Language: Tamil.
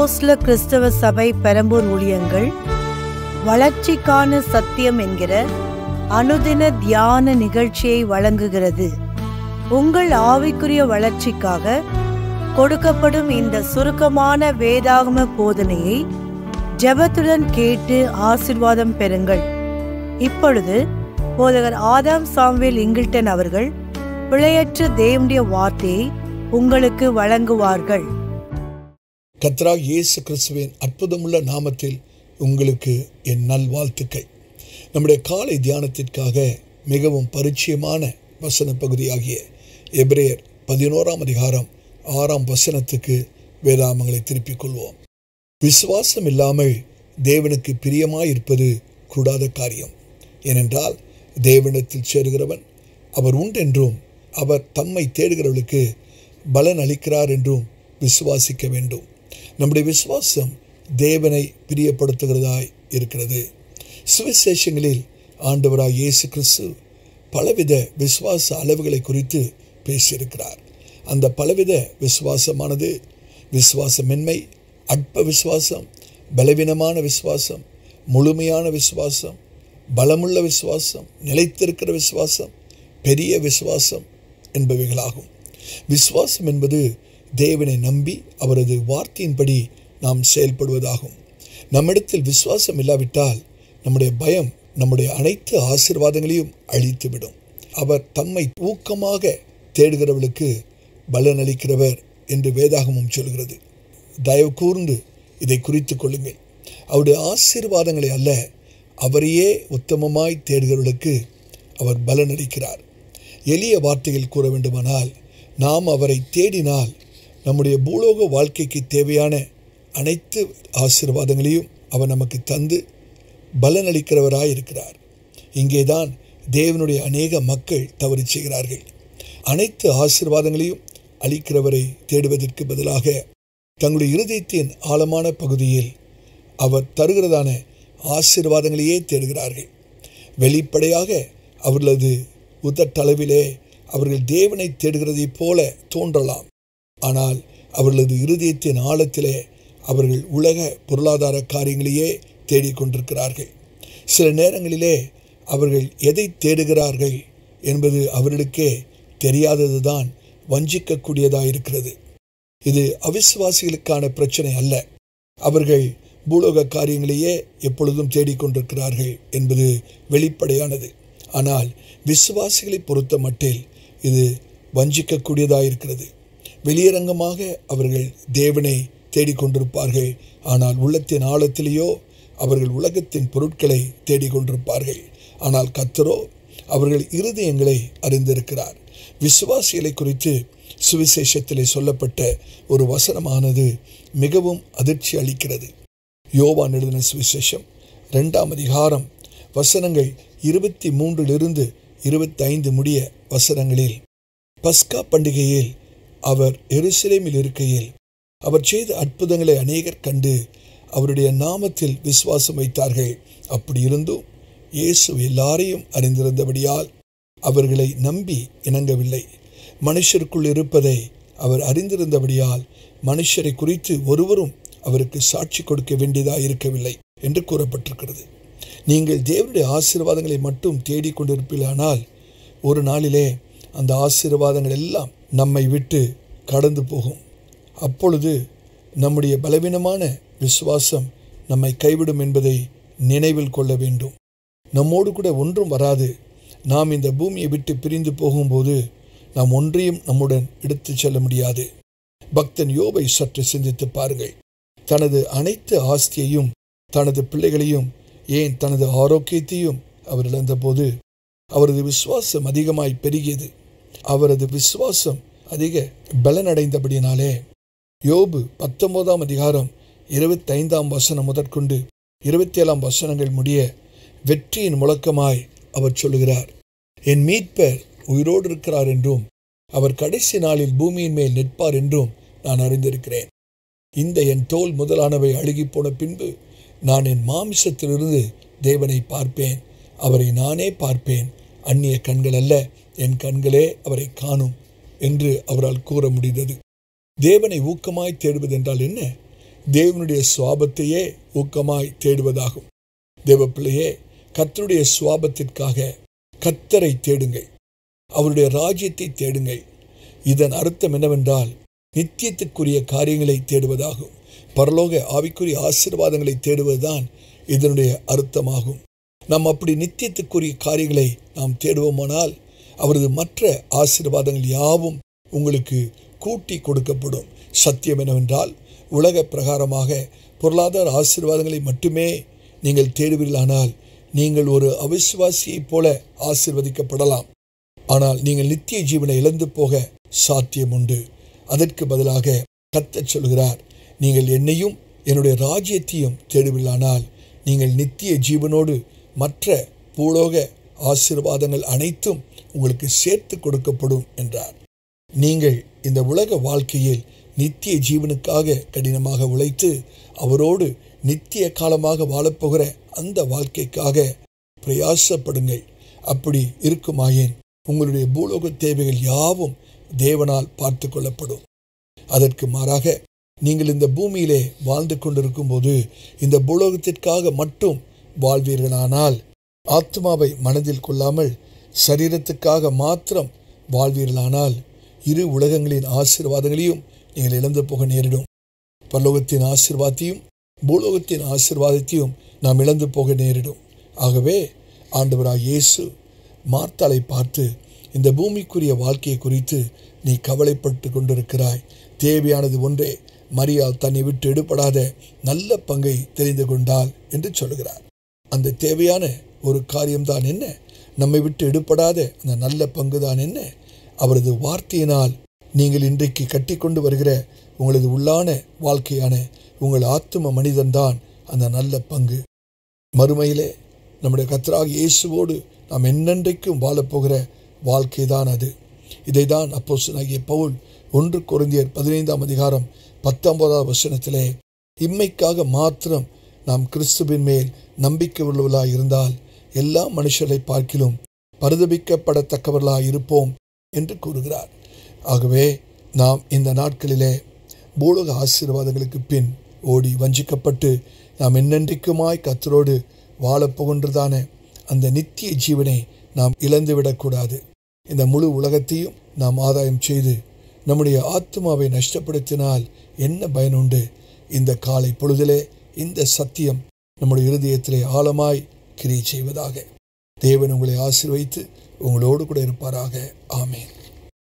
அப்போஸ்ல கிறிஸ்தவ சபை பெரம்பூர் ஊழியங்கள் வளர்ச்சிக்கான சத்தியம் என்கிற அனுதின தியான நிகழ்ச்சியை வழங்குகிறது உங்கள் ஆவிக்குரிய வளர்ச்சிக்காக கொடுக்கப்படும் இந்த சுருக்கமான வேதாகம போதனையை ஜெபத்துடன் கேட்டு ஆசிர்வாதம் பெறுங்கள் இப்பொழுது போதகர் ஆதாம் சாம்வேல் இங்கில்டன் அவர்கள் பிழையற்ற தேவனுடைய வார்த்தையை உங்களுக்கு வழங்குவார்கள் கத்ரா இயேசு கிறிஸ்துவின் அற்புதமுள்ள நாமத்தில் உங்களுக்கு என் நல்வாழ்த்துக்கள் நம்முடைய காலை தியானத்திற்காக மிகவும் பரிச்சயமான வசன பகுதியாகிய எபிரேயர் பதினோராம் அதிகாரம் ஆறாம் வசனத்துக்கு வேதாமங்களை திருப்பிக் கொள்வோம் விசுவாசம் இல்லாமல் தேவனுக்கு பிரியமாயிருப்பது கூடாத காரியம் ஏனென்றால் தேவனிடத்தில் சேருகிறவன் அவர் உண்டென்றும் அவர் தம்மை தேடுகிறவர்களுக்கு பலன் அளிக்கிறார் என்றும் விசுவாசிக்க வேண்டும் நம்முடைய விசுவாசம் தேவனை பிரியப்படுத்துகிறதாய் இருக்கிறது சுவிசேஷங்களில் ஆண்டவராய் இயேசு கிறிஸ்து பலவித விசுவாச அளவுகளை குறித்து பேசியிருக்கிறார் அந்த பலவித விசுவாசமானது விசுவாசமின்மை அற்ப விசுவாசம் பலவீனமான விசுவாசம் முழுமையான விசுவாசம் பலமுள்ள விசுவாசம் நிலைத்திருக்கிற விசுவாசம் பெரிய விசுவாசம் என்பவைகளாகும் விசுவாசம் என்பது தேவனை நம்பி அவரது வார்த்தையின்படி நாம் செயல்படுவதாகும் நம்மிடத்தில் விசுவாசம் இல்லாவிட்டால் நம்முடைய பயம் நம்முடைய அனைத்து ஆசிர்வாதங்களையும் அழித்துவிடும் அவர் தம்மை ஊக்கமாக தேடுகிறவர்களுக்கு பலனளிக்கிறவர் என்று வேதாகமும் சொல்கிறது தயவு கூர்ந்து இதை குறித்து கொள்ளுங்கள் அவருடைய ஆசீர்வாதங்களை அல்ல அவரையே உத்தமமாய் தேடுகிறவர்களுக்கு அவர் பலனளிக்கிறார் எளிய வார்த்தையில் கூற வேண்டுமானால் நாம் அவரை தேடினால் நம்முடைய பூலோக வாழ்க்கைக்கு தேவையான அனைத்து ஆசீர்வாதங்களையும் அவர் நமக்கு தந்து பலனளிக்கிறவராய் இருக்கிறார் இங்கேதான் தேவனுடைய அநேக மக்கள் தவறு செய்கிறார்கள் அனைத்து ஆசீர்வாதங்களையும் அளிக்கிறவரை தேடுவதற்கு பதிலாக தங்களுடைய இருதயத்தின் ஆழமான பகுதியில் அவர் தருகிறதான ஆசீர்வாதங்களையே தேடுகிறார்கள் வெளிப்படையாக அவர்களது உதட்டளவிலே அவர்கள் தேவனை தேடுகிறதைப் போல தோன்றலாம் ஆனால் அவர்களது இருதயத்தின் ஆழத்திலே அவர்கள் உலக பொருளாதார காரியங்களையே தேடிக்கொண்டிருக்கிறார்கள் சில நேரங்களிலே அவர்கள் எதை தேடுகிறார்கள் என்பது அவர்களுக்கே தெரியாததுதான் வஞ்சிக்கக்கூடியதாக இருக்கிறது இது அவிசுவாசிகளுக்கான பிரச்சனை அல்ல அவர்கள் பூலோக காரியங்களையே எப்பொழுதும் தேடிக்கொண்டிருக்கிறார்கள் என்பது வெளிப்படையானது ஆனால் விசுவாசிகளை பொறுத்த மட்டில் இது வஞ்சிக்கக்கூடியதாக இருக்கிறது வெளியரங்கமாக அவர்கள் தேவனை தேடிக்கொண்டிருப்பார்கள் ஆனால் உள்ளத்தின் ஆழத்திலேயோ அவர்கள் உலகத்தின் பொருட்களை தேடிக்கொண்டிருப்பார்கள் ஆனால் கத்தரோ அவர்கள் இருதயங்களை அறிந்திருக்கிறார் விசுவாசிகளை குறித்து சுவிசேஷத்திலே சொல்லப்பட்ட ஒரு வசனமானது மிகவும் அதிர்ச்சி அளிக்கிறது யோவான் எழுதின சுவிசேஷம் ரெண்டாம் அதிகாரம் வசனங்கள் இருபத்தி மூன்றிலிருந்து இருபத்தைந்து முடிய வசனங்களில் பஸ்கா பண்டிகையில் அவர் எருசலேமில் இருக்கையில் அவர் செய்த அற்புதங்களை அநேகர் கண்டு அவருடைய நாமத்தில் விசுவாசம் வைத்தார்கள் அப்படி இருந்தும் இயேசு எல்லாரையும் அறிந்திருந்தபடியால் அவர்களை நம்பி இணங்கவில்லை மனுஷருக்குள் இருப்பதை அவர் அறிந்திருந்தபடியால் மனுஷரை குறித்து ஒருவரும் அவருக்கு சாட்சி கொடுக்க வேண்டியதாக இருக்கவில்லை என்று கூறப்பட்டிருக்கிறது நீங்கள் தேவனுடைய ஆசீர்வாதங்களை மட்டும் தேடிக்கொண்டிருப்பீர்களானால் ஒரு நாளிலே அந்த ஆசீர்வாதங்கள் எல்லாம் நம்மை விட்டு கடந்து போகும் அப்பொழுது நம்முடைய பலவீனமான விசுவாசம் நம்மை கைவிடும் என்பதை நினைவில் கொள்ள வேண்டும் நம்மோடு கூட ஒன்றும் வராது நாம் இந்த பூமியை விட்டு பிரிந்து போகும்போது நாம் ஒன்றையும் நம்முடன் எடுத்து செல்ல முடியாது பக்தன் யோபை சற்று சிந்தித்து பாருங்கள் தனது அனைத்து ஆஸ்தியையும் தனது பிள்ளைகளையும் ஏன் தனது ஆரோக்கியத்தையும் அவர் இழந்தபோது அவரது விசுவாசம் அதிகமாய் பெருகியது அவரது விசுவாசம் அதிக பலனடைந்தபடியினாலே யோபு பத்தொன்பதாம் அதிகாரம் இருபத்தைந்தாம் வசனம் முதற்கொண்டு இருபத்தி ஏழாம் வசனங்கள் முடிய வெற்றியின் முழக்கமாய் அவர் சொல்லுகிறார் என் மீட்பர் உயிரோடு இருக்கிறார் என்றும் அவர் கடைசி நாளில் பூமியின் மேல் நிற்பார் என்றும் நான் அறிந்திருக்கிறேன் இந்த என் தோல் முதலானவை அழுகி போன பின்பு நான் என் மாமிசத்திலிருந்து தேவனை பார்ப்பேன் அவரை நானே பார்ப்பேன் அந்நிய கண்கள் அல்ல என் கண்களே அவரை காணும் என்று அவரால் கூற முடிந்தது தேவனை ஊக்கமாய் தேடுவது என்றால் என்ன தேவனுடைய சுவாபத்தையே ஊக்கமாய் தேடுவதாகும் தேவ பிள்ளையே கத்தருடைய சுவாபத்திற்காக கத்தரை தேடுங்கள் அவருடைய ராஜ்யத்தை தேடுங்கள் இதன் அர்த்தம் என்னவென்றால் நித்தியத்துக்குரிய காரியங்களை தேடுவதாகும் பரலோக ஆவிக்குரிய ஆசீர்வாதங்களை தேடுவதுதான் இதனுடைய அர்த்தமாகும் நாம் அப்படி நித்தியத்துக்குரிய காரியங்களை நாம் தேடுவோமானால் அவரது மற்ற ஆசீர்வாதங்கள் யாவும் உங்களுக்கு கூட்டி கொடுக்கப்படும் சத்தியம் என்னவென்றால் உலக பிரகாரமாக பொருளாதார ஆசீர்வாதங்களை மட்டுமே நீங்கள் தேடுவீர்களானால் நீங்கள் ஒரு அவிசுவாசியைப் போல ஆசீர்வதிக்கப்படலாம் ஆனால் நீங்கள் நித்திய ஜீவனை இழந்து போக சாத்தியம் உண்டு அதற்கு பதிலாக கத்தச் சொல்கிறார் நீங்கள் என்னையும் என்னுடைய ராஜ்யத்தையும் தேடுவீர்களானால் நீங்கள் நித்திய ஜீவனோடு மற்ற பூலோக ஆசீர்வாதங்கள் அனைத்தும் உங்களுக்கு சேர்த்து கொடுக்கப்படும் என்றார் நீங்கள் இந்த உலக வாழ்க்கையில் நித்திய ஜீவனுக்காக கடினமாக உழைத்து அவரோடு நித்திய காலமாக வாழப்போகிற அந்த வாழ்க்கைக்காக பிரயாசப்படுங்கள் அப்படி இருக்குமாயின் உங்களுடைய பூலோக தேவைகள் யாவும் தேவனால் பார்த்து கொள்ளப்படும் அதற்கு மாறாக நீங்கள் இந்த பூமியிலே வாழ்ந்து கொண்டிருக்கும் போது இந்த பூலோகத்திற்காக மட்டும் வாழ்வீர்களானால் ஆத்மாவை மனதில் கொள்ளாமல் சரீரத்துக்காக மாத்திரம் வாழ்வீர்களானால் இரு உலகங்களின் ஆசீர்வாதங்களையும் நீங்கள் இழந்து போக நேரிடும் பரலோகத்தின் ஆசீர்வாதத்தையும் பூலோகத்தின் ஆசீர்வாதத்தையும் நாம் இழந்து போக நேரிடும் ஆகவே ஆண்டவராக இயேசு மார்த்தாளை பார்த்து இந்த பூமிக்குரிய வாழ்க்கையை குறித்து நீ கவலைப்பட்டு கொண்டிருக்கிறாய் தேவையானது ஒன்றே மரியாள் தன்னை விட்டு எடுபடாத நல்ல பங்கை தெரிந்து கொண்டாள் என்று சொல்கிறார் அந்த தேவையான ஒரு காரியம்தான் என்ன நம்மை விட்டு எடுபடாத அந்த நல்ல பங்கு தான் என்ன அவரது வார்த்தையினால் நீங்கள் இன்றைக்கு கட்டிக்கொண்டு வருகிற உங்களது உள்ளான வாழ்க்கையான உங்கள் ஆத்தும மனிதன்தான் அந்த நல்ல பங்கு மறுமையிலே நம்முடைய கத்தராக இயேசுவோடு நாம் என்னென்றைக்கும் வாழப்போகிற வாழ்க்கை தான் அது இதை தான் அப்போசனாகிய பவுல் ஒன்று குறைந்தியர் பதினைந்தாம் அதிகாரம் பத்தொன்பதாவது வசனத்திலே இம்மைக்காக மாத்திரம் நாம் கிறிஸ்துவின் மேல் நம்பிக்கை உள்ளவர்களாய் இருந்தால் எல்லா மனுஷரை பார்க்கிலும் பரிதபிக்கப்படத்தக்கவர்களாய் இருப்போம் என்று கூறுகிறார் ஆகவே நாம் இந்த நாட்களிலே பூலக ஆசீர்வாதங்களுக்கு பின் ஓடி வஞ்சிக்கப்பட்டு நாம் என்னென்றைக்குமாய் கத்தரோடு வாழப்போகின்றதான அந்த நித்திய ஜீவனை நாம் இழந்துவிடக்கூடாது இந்த முழு உலகத்தையும் நாம் ஆதாயம் செய்து நம்முடைய ஆத்மாவை நஷ்டப்படுத்தினால் என்ன பயனுண்டு இந்த காலை பொழுதிலே இந்த சத்தியம் நம்முடைய இருதயத்திலே ஆழமாய் கிரியை செய்வதாக தேவன் உங்களை ஆசீர்வைத்து உங்களோடு கூட இருப்பாராக ஆமேன்